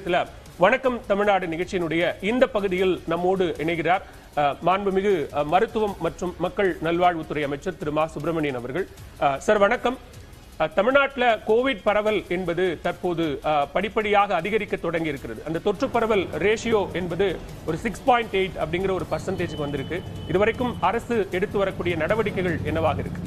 நேரத்துல வணக்கம் தமிழ்நாடு நிகழ்ச்சியினுடைய இந்த பகுதியில் நம்மோடு இணைகிறார் அஹ், மாண்புமிகு அஹ், மருத்துவம் மற்றும் மக்கள் நல்வாழ்வுத்துறை அமைச்சர் திரு மா சுப்பிரமணியன் அவர்கள் அஹ், சார் வணக்கம் அஹ், தமிழ்நாட்டுல கோவிட் பரவல் என்பது தற்போது அஹ், படிப்படியாக அதிகரிக்க தொடங்கி இருக்கிறது அந்த தொற்று பரவல் ரேஷியோ என்பது ஒரு சிக்ஸ் பாயிண்ட் எயிட் அப்படிங்கிற ஒரு பர்சன்டேஜ்க்கு வந்திருக்கு இதுவரைக்கும் அரசு எடுத்து வரக்கூடிய நடவடிக்கைகள் என்னவாக இருக்கு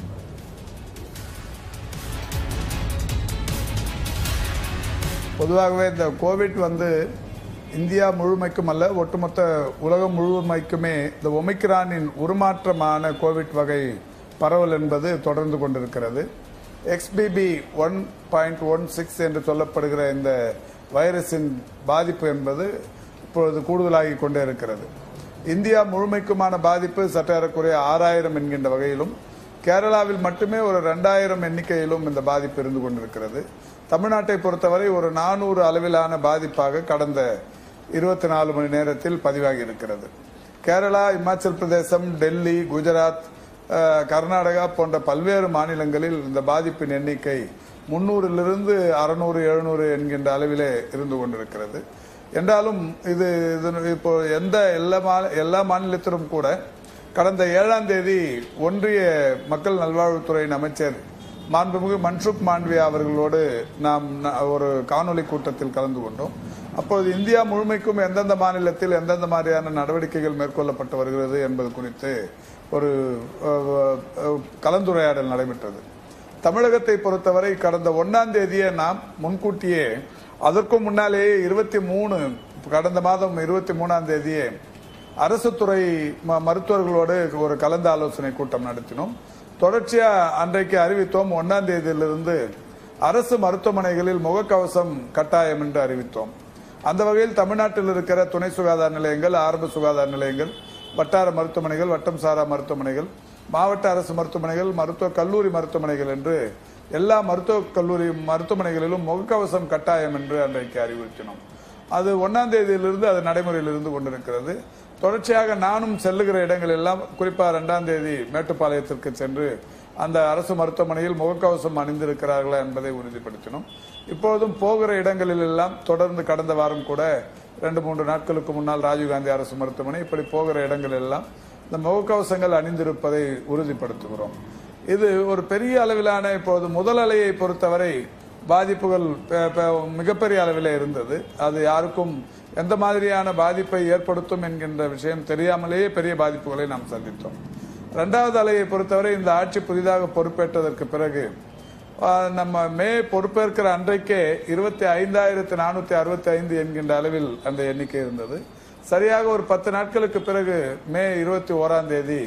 பொதுவாகவே இந்த கோவிட் வந்து இந்தியா முழுமைக்கும் அல்ல ஒட்டுமொத்த உலகம் முழுமைக்குமே இந்த ஒமிக்ரானின் உருமாற்றமான கோவிட் வகை பரவல் என்பது தொடர்ந்து கொண்டிருக்கிறது XBB one point one six என்று சொல்லப்படுகிற இந்த வைரஸின் பாதிப்பு என்பது இப்பொழுது கூடுதலாகி கொண்டே இருக்கிறது இந்தியா முழுமைக்குமான பாதிப்பு சற்றேறக்குறைய ஆறாயிரம் என்கின்ற வகையிலும் கேரளாவில் மட்டுமே ஒரு ரெண்டாயிரம் எண்ணிக்கையிலும் இந்த பாதிப்பு இருந்து கொண்டிருக்கிறது தமிழ்நாட்டை பொறுத்தவரை ஒரு நானூறு அளவிலான பாதிப்பாக கடந்த இருபத்தி நாலு மணி நேரத்தில் பதிவாகி இருக்கிறது கேரளா இமாச்சல் பிரதேசம் டெல்லி குஜராத் அஹ், கர்நாடகா போன்ற பல்வேறு மாநிலங்களில் இந்த பாதிப்பின் எண்ணிக்கை முன்னூறிலிருந்து அறுநூறு எழுநூறு என்கின்ற அளவிலே இருந்து கொண்டிருக்கிறது என்றாலும் இது இது இப்போ எந்த எல்லா மா- எல்லா மாநிலத்திலும் கூட கடந்த ஏழாம் தேதி ஒன்றிய மக்கள் நல்வாழ்வுத்துறையின் அமைச்சர் மாண்புமிகு மன்சுக் மாண்ட்வியா அவர்களோடு நாம் ந- ஒரு காணொலி கூட்டத்தில் கலந்து கொண்டோம் அப்போது இந்தியா முழுமைக்கும் எந்தெந்த மாநிலத்தில் எந்தெந்த மாதிரியான நடவடிக்கைகள் மேற்கொள்ளப்பட்டு வருகிறது என்பது குறித்து ஒரு அஹ், அஹ், கலந்துரையாடல் நடைபெற்றது தமிழகத்தை பொறுத்தவரை கடந்த ஒன்னாம் தேதியே நாம் முன்கூட்டியே அதற்கும் முன்னாலேயே இருபத்தி மூணு கடந்த மாதம் இருபத்தி மூணாம் தேதியே அரசு துறை ம- மருத்துவர்களோடு ஒரு கலந்து ஆலோசனை கூட்டம் நடத்தினோம் தொடர்ச்சியா அன்றைக்கு அறிவித்தோம் ஒன்னாம் தேதியிலிருந்து அரசு மருத்துவமனைகளில் முகக்கவசம் கட்டாயம் என்று அறிவித்தோம் அந்த வகையில் தமிழ்நாட்டில் இருக்கிற துணை சுகாதார நிலையங்கள் ஆரம்ப சுகாதார நிலையங்கள் வட்டார மருத்துவமனைகள் வட்டம் சாரா மருத்துவமனைகள் மாவட்ட அரசு மருத்துவமனைகள் மருத்துவ கல்லூரி மருத்துவமனைகள் என்று எல்லா மருத்துவக் கல்லூரி மருத்துவமனைகளிலும் முகக்கவசம் கட்டாயம் என்று அன்றைக்கு அறிவுறுத்தினோம் அது ஒன்னாம் தேதியிலிருந்து அது நடைமுறையில் இருந்து கொண்டிருக்கிறது தொடர்ச்சியாக நானும் செல்லுகிற இடங்கள் எல்லாம் குறிப்பா இரண்டாம் தேதி மேட்டுப்பாளையத்திற்கு சென்று அந்த அரசு மருத்துவமனையில் முகக்கவசம் அணிந்திருக்கிறார்களா என்பதை உறுதிப்படுத்தினோம் இப்பொழுதும் போகிற இடங்களில் எல்லாம் தொடர்ந்து கடந்த வாரம் கூட ரெண்டு மூன்று நாட்களுக்கு முன்னால் ராஜீவ்காந்தி அரசு மருத்துவமனை இப்படி போகிற இடங்கள் எல்லாம் இந்த முகக்கவசங்கள் அணிந்திருப்பதை உறுதிப்படுத்துகிறோம் இது ஒரு பெரிய அளவிலான இப்போது முதல் அலையை பொறுத்தவரை பாதிப்புகள் பெ- பெ- மிகப்பெரிய அளவில் இருந்தது அது யாருக்கும் எந்த மாதிரியான பாதிப்பை ஏற்படுத்தும் என்கின்ற விஷயம் தெரியாமலேயே பெரிய பாதிப்புகளை நாம் சந்தித்தோம் இரண்டாவது அலையை பொறுத்தவரை இந்த ஆட்சி புதிதாக பொறுப்பேற்றதற்கு பிறகு ஆ, நம்ம மே பொறுப்பேற்கிற அன்றைக்கே இருபத்தி ஐந்தாயிரத்தி நானூத்தி அறுபத்தி ஐந்து என்கின்ற அளவில் அந்த எண்ணிக்கை இருந்தது சரியாக ஒரு பத்து நாட்களுக்கு பிறகு மே இருபத்தி ஓராம் தேதி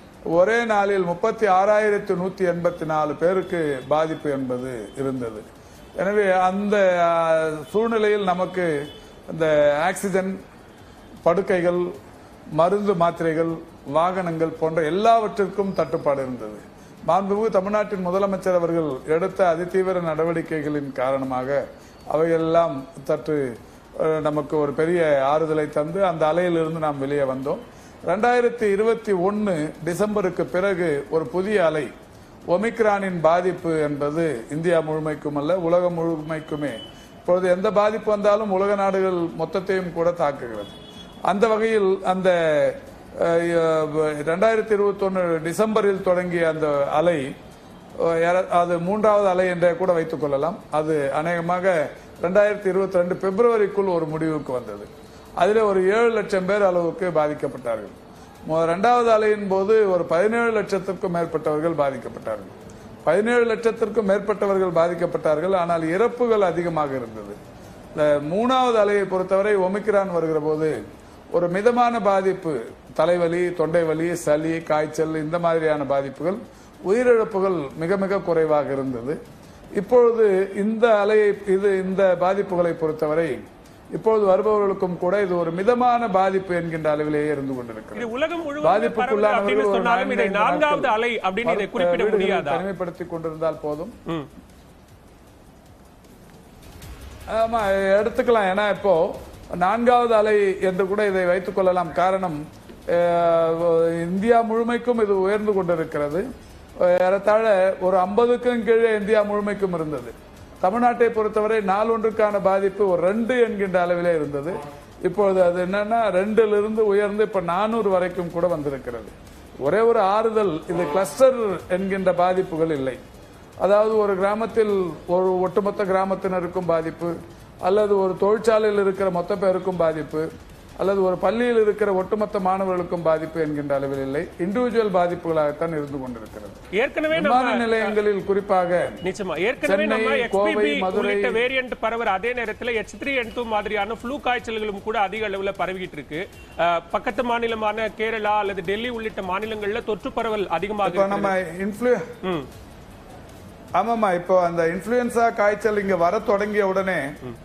ஒரே நாளில் முப்பத்தி ஆறாயிரத்தி நூத்தி எண்பத்தி நாலு பேருக்கு பாதிப்பு என்பது இருந்தது எனவே அந்த ஆ, சூழ்நிலையில் நமக்கு இந்த ஆக்சிஜன் படுக்கைகள் மருந்து மாத்திரைகள் வாகனங்கள் போன்ற எல்லாவற்றிற்கும் தட்டுப்பாடு இருந்தது மாண்புமிகு தமிழ்நாட்டின் முதலமைச்சர் அவர்கள் எடுத்த அதிதீவிர நடவடிக்கைகளின் காரணமாக அவையெல்லாம் சற்று அஹ், நமக்கு ஒரு பெரிய ஆறுதலை தந்து அந்த அலையிலிருந்து நாம் வெளியே வந்தோம் ரெண்டாயிரத்தி இருபத்தி ஒன்னு டிசம்பருக்கு பிறகு ஒரு புதிய அலை ஒமிக்ரானின் பாதிப்பு என்பது இந்தியா முழுமைக்கும் அல்ல உலகம் முழுமைக்குமே இப்பொழுது எந்த பாதிப்பு வந்தாலும் உலக நாடுகள் மொத்தத்தையும் கூட தாக்குகிறது அந்த வகையில் அந்த ரெண்டாயிரத்தி இருபத்தொன்னு டிசம்பரில் தொடங்கிய அந்த அலை அஹ், யார- அது மூன்றாவது அலை என்றே கூட வைத்துக் கொள்ளலாம் அது அநேகமாக ரெண்டாயிரத்தி இருபத்தி ரெண்டு பிப்ரவரிக்குள் ஒரு முடிவுக்கு வந்தது அதில் ஒரு ஏழு லட்சம் பேர் அளவுக்கு பாதிக்கப்பட்டார்கள் மொ- இரண்டாவது அலையின் போது ஒரு பதினேழு லட்சத்திற்கும் மேற்பட்டவர்கள் பாதிக்கப்பட்டார்கள் பதினேழு லட்சத்திற்கும் மேற்பட்டவர்கள் பாதிக்கப்பட்டார்கள் ஆனால் இறப்புகள் அதிகமாக இருந்தது இந்த மூணாவது அலையை பொறுத்தவரை ஒமிக்ரான் வருகிற போது ஒரு மிதமான பாதிப்பு தலைவலி தொண்டை வலி சளி காய்ச்சல் இந்த மாதிரியான பாதிப்புகள் உயிரிழப்புகள் மிக மிக குறைவாக இருந்தது இப்பொழுது இந்த அலையை இது இந்த பாதிப்புகளை பொறுத்தவரை இப்பொழுது வருபவர்களுக்கும் கூட இது ஒரு மிதமான பாதிப்பு என்கின்ற அளவிலேயே இருந்து இது கொண்டிருக்கிறது உலகம் முழுவதும் பரவுது பாதிப்புக்குள்ளானவர்கள் அப்படின்னு ஒரு சொன்னாலும் இதை நான்கைந்து நான்காவது நாட்கள் அலை அப்படின்னு இதை மருத்துவ குறிப்பிட வீடுகளில் முடியாதா தனிமைப்படுத்திக் கொண்டிருந்தால் போதும் ம். ஆமா எடுத்துக்கலாம் ஏன்னா இப்போ நான்காவது அலை என்று கூட இதை வைத்துக் கொள்ளலாம் காரணம் அஹ், இந்தியா முழுமைக்கும் இது உயர்ந்து கொண்டிருக்கிறது ஏறத்தாழ ஒரு ஐம்பதுக்கும் கீழே இந்தியா முழுமைக்கும் இருந்தது தமிழ்நாட்டை பொறுத்தவரை நாளொன்றுக்கான பாதிப்பு ஒரு ரெண்டு என்கின்ற அளவிலே இருந்தது இப்பொழுது அது என்னன்னா ரெண்டுல இருந்து உயர்ந்து இப்ப நானூறு வரைக்கும் கூட வந்திருக்கிறது ஒரே ஒரு ஆறுதல் இது கிளஸ்டர் என்கின்ற பாதிப்புகள் இல்லை அதாவது ஒரு கிராமத்தில் ஒரு ஒட்டுமொத்த கிராமத்தினருக்கும் பாதிப்பு அல்லது ஒரு தொழிற்சாலையில் இருக்கிற மொத்த பேருக்கும் பாதிப்பு அல்லது ஒரு பள்ளியில் இருக்கிற ஒட்டுமொத்த மாணவர்களுக்கும் பாதிப்பு என்கின்ற அளவில் இல்லை இண்டிவிஜுவல் பாதிப்புகளாகத்தான் இருந்து கொண்டிருக்கிறது ஏற்கனவே விமான நம்ம நிலையங்களில் குறிப்பாக நிச்சயமா ஏற்கனவே சென்னை, நம்ம கோவை, XBB மதுரை- உள்ளிட்ட வேரியன்ட் பரவுற அதே நேரத்துல எச் த்ரீ என் டூ மாதிரியான ஃப்ளூ காய்ச்சல்களும் கூட அதிக அளவுல பரவிட்டு இருக்கு அஹ், பக்கத்து மாநிலமான கேரளா அல்லது டெல்லி உள்ளிட்ட மாநிலங்கள்ல தொற்று பரவல் அதிகமாக இப்போ இருக்கிறது. நம்ம இன்ஃப்ளூ ம். ஆமாமா இப்போ அந்த இன்ஃப்ளூயன்சா காய்ச்சல் இங்க வர தொடங்கிய உடனே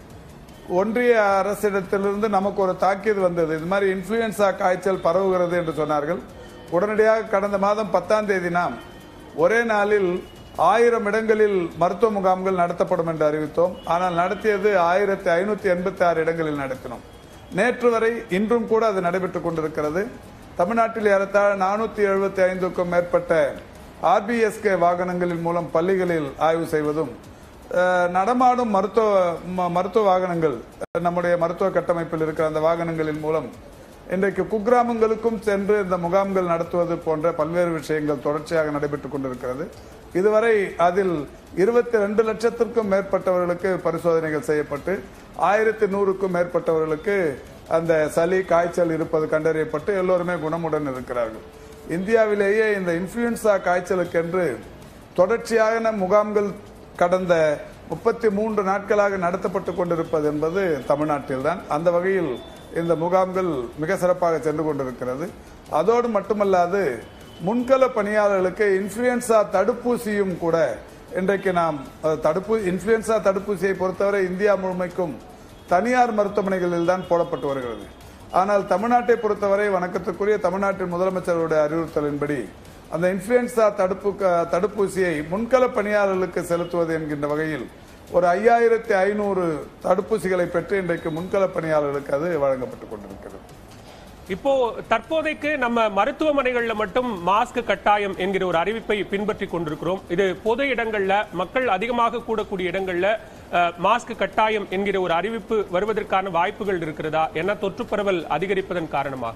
ஒன்றிய அரசிடத்திலிருந்து நமக்கு ஒரு தாக்கீது வந்தது இது மாதிரி இன்ஃப்ளூயன்சா காய்ச்சல் பரவுகிறது என்று சொன்னார்கள் உடனடியாக கடந்த மாதம் பத்தாம் தேதி நாம் ஒரே நாளில் ஆயிரம் இடங்களில் மருத்துவ முகாம்கள் நடத்தப்படும் என்று அறிவித்தோம் ஆனால் நடத்தியது ஆயிரத்தி ஐநூத்தி எண்பத்தி ஆறு இடங்களில் நடத்தினோம் நேற்று வரை இன்றும் கூட அது நடைபெற்றுக் கொண்டிருக்கிறது தமிழ்நாட்டில் ஏறத்தாழ நானூத்தி எழுபத்தி ஐந்துக்கும் மேற்பட்ட ஆர்பிஎஸ்கே வாகனங்களின் மூலம் பள்ளிகளில் ஆய்வு செய்வதும் அஹ், நடமாடும் மருத்துவ ம- மருத்துவ வாகனங்கள் அஹ், நம்முடைய மருத்துவ கட்டமைப்பில் இருக்கிற அந்த வாகனங்களின் மூலம் இன்றைக்கு குக்கிராமங்களுக்கும் சென்று இந்த முகாம்கள் நடத்துவது போன்ற பல்வேறு விஷயங்கள் தொடர்ச்சியாக நடைபெற்றுக் கொண்டிருக்கிறது இதுவரை அதில் இருபத்தி ரெண்டு லட்சத்திற்கும் மேற்பட்டவர்களுக்கு பரிசோதனைகள் செய்யப்பட்டு ஆயிரத்தி நூறுக்கும் மேற்பட்டவர்களுக்கு அந்த சளி காய்ச்சல் இருப்பது கண்டறியப்பட்டு எல்லோருமே குணமுடன் இருக்கிறார்கள் இந்தியாவிலேயே இந்த இன்ஃபுளுன்சா காய்ச்சலுக்கென்று தொடர்ச்சியான முகாம்கள் கடந்த முப்பத்தி மூன்று நாட்களாக நடத்தப்பட்டு கொண்டிருப்பது என்பது தமிழ்நாட்டில்தான் அந்த வகையில் இந்த முகாம்கள் மிக சிறப்பாக சென்று கொண்டிருக்கிறது அதோடு மட்டுமல்லாது முன்கள பணியாளர்களுக்கு இன்ஃபுளுன்சா தடுப்பூசியும் கூட இன்றைக்கு நாம் அஹ், தடுப்பு இன்ஃபுளுன்சா தடுப்பூசியை பொறுத்தவரை இந்தியா முழுமைக்கும் தனியார் மருத்துவமனைகளில் தான் போடப்பட்டு வருகிறது ஆனால் தமிழ்நாட்டை பொறுத்தவரை வணக்கத்துக்குரிய தமிழ்நாட்டின் முதலமைச்சருடைய அறிவுறுத்தலின்படி அந்த இன்ஃபுளுன்சா தடுப்பு தடுப்பூசியை முன்கள பணியாளர்களுக்கு செலுத்துவது என்கின்ற வகையில் ஒரு ஐயாயிரத்தி ஐநூறு தடுப்பூசிகளை பெற்று இன்றைக்கு முன்கள பணியாளர்களுக்கு அது வழங்கப்பட்டுக் கொண்டிருக்கிறது இப்போ தற்போதைக்கு நம்ம மருத்துவமனைகள்ல மட்டும் மாஸ்க் கட்டாயம் என்கிற ஒரு அறிவிப்பை பின்பற்றி கொண்டிருக்கிறோம் இது பொது இடங்கள்ல மக்கள் அதிகமாக கூடக்கூடிய இடங்கள்ல அஹ், மாஸ்க் கட்டாயம் என்கிற ஒரு அறிவிப்பு வருவதற்கான வாய்ப்புகள் இருக்கிறதா என தொற்று பரவல் அதிகரிப்பதன் காரணமாக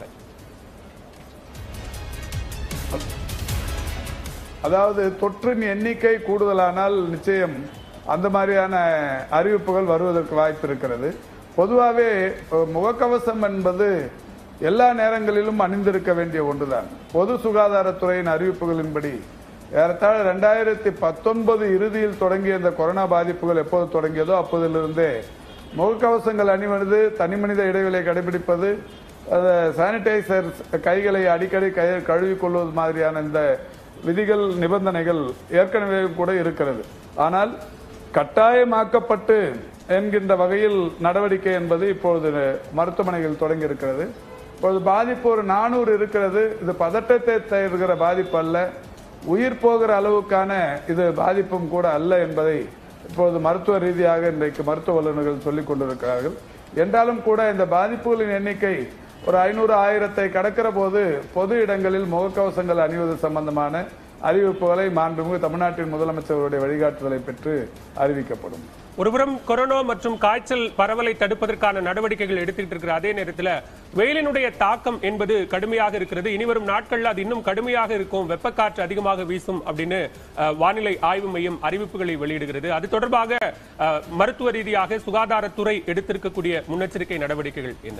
அதாவது தொற்றின் எண்ணிக்கை கூடுதலானால் நிச்சயம் அந்த மாதிரியான அறிவிப்புகள் வருவதற்கு வாய்ப்பு இருக்கிறது பொதுவாகவே அஹ், முகக்கவசம் என்பது எல்லா நேரங்களிலும் அணிந்திருக்க வேண்டிய ஒன்றுதான் பொது சுகாதாரத்துறையின் அறிவிப்புகளின்படி ஏறத்தாழ ரெண்டாயிரத்தி பத்தொன்பது இறுதியில் தொடங்கிய இந்த கொரோனா பாதிப்புகள் எப்போது தொடங்கியதோ அப்போதிலிருந்தே முகக்கவசங்கள் அணிவது தனிமனித இடைவெளியை கடைபிடிப்பது சானிடைசர் கைகளை அடிக்கடி கை கழுவிக் கொள்வது மாதிரியான இந்த விதிகள் நிபந்தனைகள் ஏற்கனவே கூட இருக்கிறது ஆனால் கட்டாயமாக்கப்பட்டு என்கின்ற வகையில் நடவடிக்கை என்பது இப்பொழுது மருத்துவமனைகள் தொடங்கி இருக்கிறது இப்பொழுது பாதிப்பு ஒரு நானூறு இருக்கிறது இது பதட்டத்தை தருகிற பாதிப்பு அல்ல உயிர் போகிற அளவுக்கான இது பாதிப்பும் கூட அல்ல என்பதை இப்பொழுது மருத்துவ ரீதியாக இன்றைக்கு மருத்துவ வல்லுநர்கள் சொல்லிக் கொண்டிருக்கிறார்கள் என்றாலும் கூட இந்த பாதிப்புகளின் எண்ணிக்கை ஒரு ஐநூறு ஆயிரத்தை கடக்கிற போது பொது இடங்களில் முகக்கவசங்கள் அணிவது சம்பந்தமான அறிவிப்புகளை மாண்புமிகு தமிழ்நாட்டின் முதலமைச்சருடைய வழிகாட்டுதலை பெற்று அறிவிக்கப்படும் ஒருபுறம் கொரோனா மற்றும் காய்ச்சல் பரவலை தடுப்பதற்கான நடவடிக்கைகள் எடுத்துட்டு இருக்கிற அதே நேரத்தில் வெயிலினுடைய தாக்கம் என்பது கடுமையாக இருக்கிறது இனிவரும் நாட்கள்ல அது இன்னும் கடுமையாக இருக்கும் வெப்பக்காற்று அதிகமாக வீசும் அப்படின்னு அஹ், வானிலை ஆய்வு மையம் அறிவிப்புகளை வெளியிடுகிறது அது தொடர்பாக அஹ், மருத்துவ ரீதியாக சுகாதாரத்துறை எடுத்திருக்கக்கூடிய முன்னெச்சரிக்கை நடவடிக்கைகள் என்ன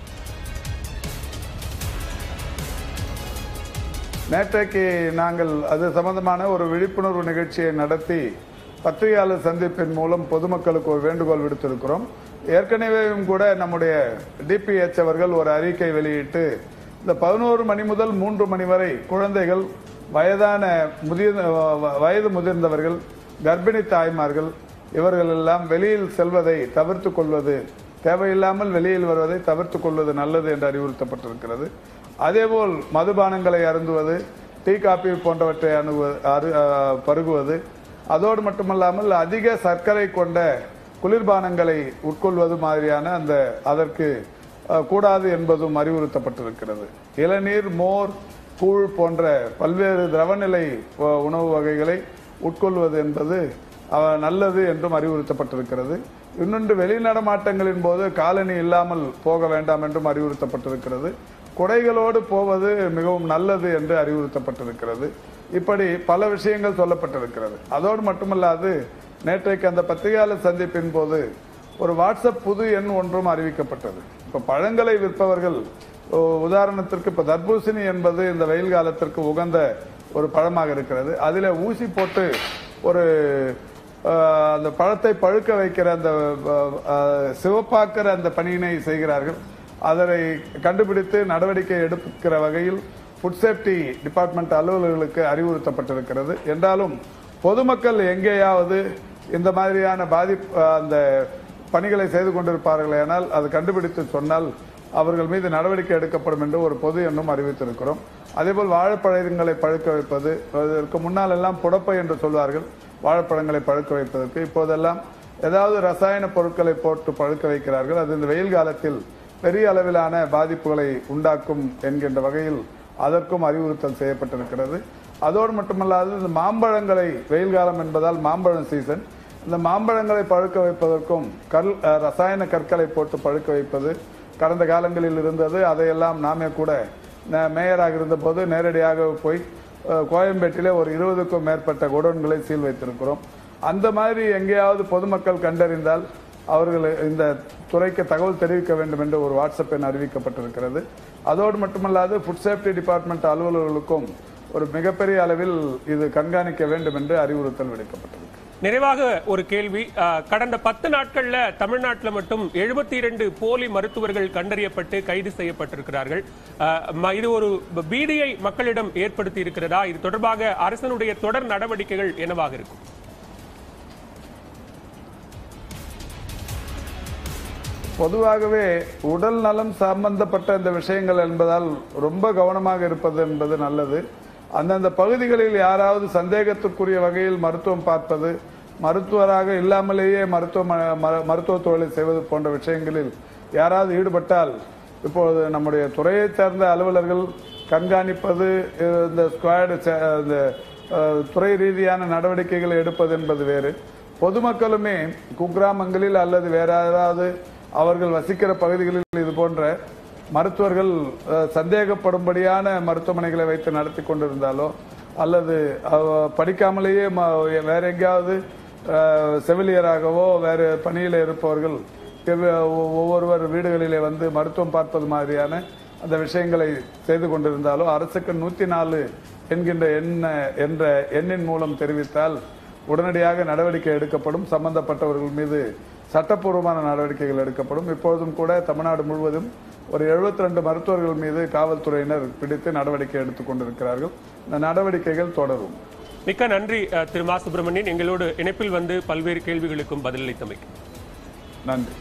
நேற்றைக்கு நாங்கள் அது சம்பந்தமான ஒரு விழிப்புணர்வு நிகழ்ச்சியை நடத்தி பத்திரிகையாளர் சந்திப்பின் மூலம் பொதுமக்களுக்கு ஒரு வேண்டுகோள் விடுத்திருக்கிறோம் ஏற்கனவேயும் கூட நம்முடைய டிபிஎச் அவர்கள் ஒரு அறிக்கை வெளியிட்டு இந்த பதினோரு மணி முதல் மூன்று மணி வரை குழந்தைகள் வயதான முதிய வயது முதிர்ந்தவர்கள் கர்ப்பிணி தாய்மார்கள் இவர்கள் எல்லாம் வெளியில் செல்வதை தவிர்த்துக் கொள்வது தேவையில்லாமல் வெளியில் வருவதை தவிர்த்துக் கொள்வது நல்லது என்று அறிவுறுத்தப்பட்டிருக்கிறது அதேபோல் மதுபானங்களை அருந்துவது டீ காபி போன்றவற்றை அணுகு- அரு அஹ், பருகுவது அதோடு மட்டுமல்லாமல் அதிக சர்க்கரை கொண்ட குளிர்பானங்களை உட்கொள்வது மாதிரியான அந்த அதற்கு அஹ், கூடாது என்பதும் அறிவுறுத்தப்பட்டிருக்கிறது இளநீர் மோர் கூழ் போன்ற பல்வேறு திரவநிலை அஹ், உணவு வகைகளை உட்கொள்வது என்பது அவ- நல்லது என்றும் அறிவுறுத்தப்பட்டிருக்கிறது இன்னொன்று வெளிநடமாட்டங்களின் போது காலணி இல்லாமல் போக வேண்டாம் என்றும் அறிவுறுத்தப்பட்டிருக்கிறது குடைகளோடு போவது மிகவும் நல்லது என்று அறிவுறுத்தப்பட்டிருக்கிறது இப்படி பல விஷயங்கள் சொல்லப்பட்டிருக்கிறது அதோடு மட்டுமல்லாது நேற்றைக்கு அந்த பத்திரிகையாளர் சந்திப்பின் போது ஒரு வாட்ஸ்அப் புது எண் ஒன்றும் அறிவிக்கப்பட்டது இப்ப பழங்களை விற்பவர்கள் ஓ, உதாரணத்திற்கு இப்ப தர்பூசணி என்பது இந்த வெயில் காலத்திற்கு உகந்த ஒரு பழமாக இருக்கிறது அதில ஊசி போட்டு ஒரு அஹ், அந்த பழத்தை பழுக்க வைக்கிற அந்த அஹ், அஹ், சிவப்பாக்குற அந்த பணியினை செய்கிறார்கள் அதனை கண்டுபிடித்து நடவடிக்கை எடுக்கிற வகையில் ஃபுட் சேஃப்டி டிபார்ட்மெண்ட் அலுவலர்களுக்கு அறிவுறுத்தப்பட்டிருக்கிறது என்றாலும் பொதுமக்கள் எங்கேயாவது இந்த மாதிரியான பாதிப்பு அந்த பணிகளை செய்து கொண்டிருப்பார்களேனால் அது கண்டுபிடித்து சொன்னால் அவர்கள் மீது நடவடிக்கை எடுக்கப்படும் என்று ஒரு பொது எண்ணும் அறிவித்திருக்கிறோம் அதேபோல் வாழைப்பழங்களை பழுக்க வைப்பது அதற்கு முன்னால் எல்லாம் புடப்பை என்று சொல்வார்கள் வாழைப்பழங்களை பழுக்க வைப்பதற்கு இப்போதெல்லாம் ஏதாவது ரசாயன பொருட்களை போட்டு பழுக்க வைக்கிறார்கள் அது இந்த வெயில் காலத்தில் பெரிய அளவிலான பாதிப்புகளை உண்டாக்கும் என்கின்ற வகையில் அதற்கும் அறிவுறுத்தல் செய்யப்பட்டிருக்கிறது அதோடு மட்டுமல்லாது இந்த மாம்பழங்களை வெயில் காலம் என்பதால் மாம்பழம் சீசன் இந்த மாம்பழங்களை பழுக்க வைப்பதற்கும் கல் அஹ், ரசாயன கற்களை போட்டு பழுக்க வைப்பது கடந்த காலங்களில் இருந்தது அதையெல்லாம் நாமே கூட ந- மேயராக இருந்தபோது நேரடியாக போய் அஹ், கோயம்பேட்டிலே ஒரு இருபதுக்கும் மேற்பட்ட குடோன்களை சீல் வைத்திருக்கிறோம் அந்த மாதிரி எங்கேயாவது பொதுமக்கள் கண்டறிந்தால் அவர்கள் இந்த துறைக்கு தகவல் தெரிவிக்க வேண்டும் என்று ஒரு வாட்ஸ்அப் எண் அறிவிக்கப்பட்டிருக்கிறது அதோடு மட்டுமல்லாது ஃபுட் சேஃப்டி டிபார்ட்மெண்ட் அலுவலர்களுக்கும் ஒரு மிகப்பெரிய அளவில் இது கண்காணிக்க வேண்டும் என்று அறிவுறுத்தல் விடுக்கப்பட்டிருக்கு நிறைவாக ஒரு கேள்வி அஹ், கடந்த பத்து நாட்கள்ல தமிழ்நாட்டுல மட்டும் எழுபத்தி இரண்டு போலி மருத்துவர்கள் கண்டறியப்பட்டு கைது செய்யப்பட்டிருக்கிறார்கள் அஹ், ம- இது ஒரு பீதியை மக்களிடம் ஏற்படுத்தி இருக்கிறதா இது தொடர்பாக அரசனுடைய தொடர் நடவடிக்கைகள் என்னவாக இருக்கும் பொதுவாகவே உடல் நலம் சம்பந்தப்பட்ட இந்த விஷயங்கள் என்பதால் ரொம்ப கவனமாக இருப்பது என்பது நல்லது அந்தந்த பகுதிகளில் யாராவது சந்தேகத்துக்குரிய வகையில் மருத்துவம் பார்ப்பது மருத்துவராக இல்லாமலேயே மருத்துவ மருத்துவ தொழிலை செய்வது போன்ற விஷயங்களில் யாராவது ஈடுபட்டால் இப்பொழுது நம்முடைய துறையைச் சேர்ந்த அலுவலர்கள் கண்காணிப்பது அஹ், இந்த ஸ்குவாடு சே- இந்த அஹ், துறை ரீதியான நடவடிக்கைகளை எடுப்பது என்பது வேறு பொதுமக்களுமே குக்கிராமங்களில் அல்லது வேற யாராவது அவர்கள் வசிக்கிற பகுதிகளில் இது போன்ற மருத்துவர்கள் அஹ், சந்தேகப்படும்படியான மருத்துவமனைகளை வைத்து நடத்தி கொண்டிருந்தாலோ அல்லது அவ- படிக்காமலேயே ம- வேற எங்கேயாவது அஹ், செவிலியராகவோ வேறு பணியில் இருப்பவர்கள் எவ்வ- ஒ- ஒவ்வொருவர் வீடுகளிலே வந்து மருத்துவம் பார்ப்பது மாதிரியான அந்த விஷயங்களை செய்து கொண்டிருந்தாலோ அரசுக்கு நூத்தி நாலு என்கின்ற எண்ண என்ற எண்ணின் மூலம் தெரிவித்தால் உடனடியாக நடவடிக்கை எடுக்கப்படும் சம்பந்தப்பட்டவர்கள் மீது சட்டப்பூர்வமான நடவடிக்கைகள் எடுக்கப்படும் இப்பொழுதும் கூட தமிழ்நாடு முழுவதும் ஒரு 72 ரெண்டு மருத்துவர்கள் மீது காவல்துறையினர் பிடித்து நடவடிக்கை எடுத்துக் கொண்டிருக்கிறார்கள் இந்த நடவடிக்கைகள் தொடரும் மிக்க நன்றி அஹ், திரு மா சுப்பிரமணியன் எங்களோடு இணைப்பில் வந்து பல்வேறு கேள்விகளுக்கும் பதிலளித்தமைக்கு நன்றி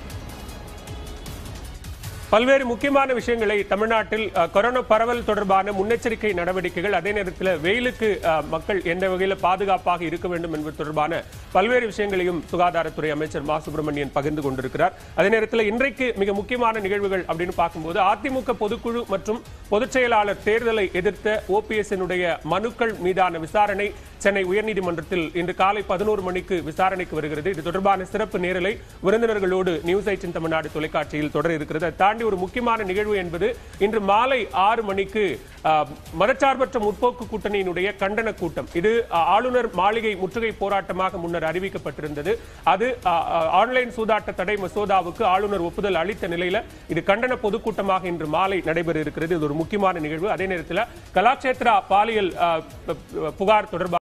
பல்வேறு முக்கியமான விஷயங்களை தமிழ்நாட்டில் அஹ், கொரோனா பரவல் தொடர்பான முன்னெச்சரிக்கை நடவடிக்கைகள் அதே நேரத்தில் வெயிலுக்கு அஹ், மக்கள் எந்த வகையில் பாதுகாப்பாக இருக்க வேண்டும் என்பது தொடர்பான பல்வேறு விஷயங்களையும் சுகாதாரத்துறை அமைச்சர் மா சுப்பிரமணியன் பகிர்ந்து கொண்டிருக்கிறார் அதே நேரத்தில் இன்றைக்கு மிக முக்கியமான நிகழ்வுகள் அப்படின்னு பார்க்கும்போது அதிமுக பொதுக்குழு மற்றும் பொதுச் செயலாளர் தேர்தலை எதிர்த்த ஓபிஎஸ் மனுக்கள் மீதான விசாரணை சென்னை உயர்நீதிமன்றத்தில் இன்று காலை பதினோரு மணிக்கு விசாரணைக்கு வருகிறது இது தொடர்பான சிறப்பு நேரலை விருந்தினர்களோடு நியூஸ் எயிட்டின் தமிழ்நாடு தொலைக்காட்சியில் தொடர இருக்கிறது அதை தாண்டி ஒரு முக்கியமான நிகழ்வு என்பது இன்று மாலை ஆறு மணிக்கு ஆஹ், மதச்சார்பற்ற முற்போக்கு கூட்டணியினுடைய கண்டன கூட்டம் இது ஆஹ், ஆளுநர் மாளிகை முற்றுகை போராட்டமாக முன்னர் அறிவிக்கப்பட்டிருந்தது அது ஆஹ், ஆஹ், ஆன்லைன் சூதாட்ட தடை மசோதாவுக்கு ஆளுநர் ஒப்புதல் அளித்த நிலையில இது கண்டன பொதுக்கூட்டமாக இன்று மாலை நடைபெற இருக்கிறது இது ஒரு முக்கியமான நிகழ்வு அதே நேரத்தில் கலாட்சேத்ரா பாலியல் ஆஹ், புகார் தொடர்பாக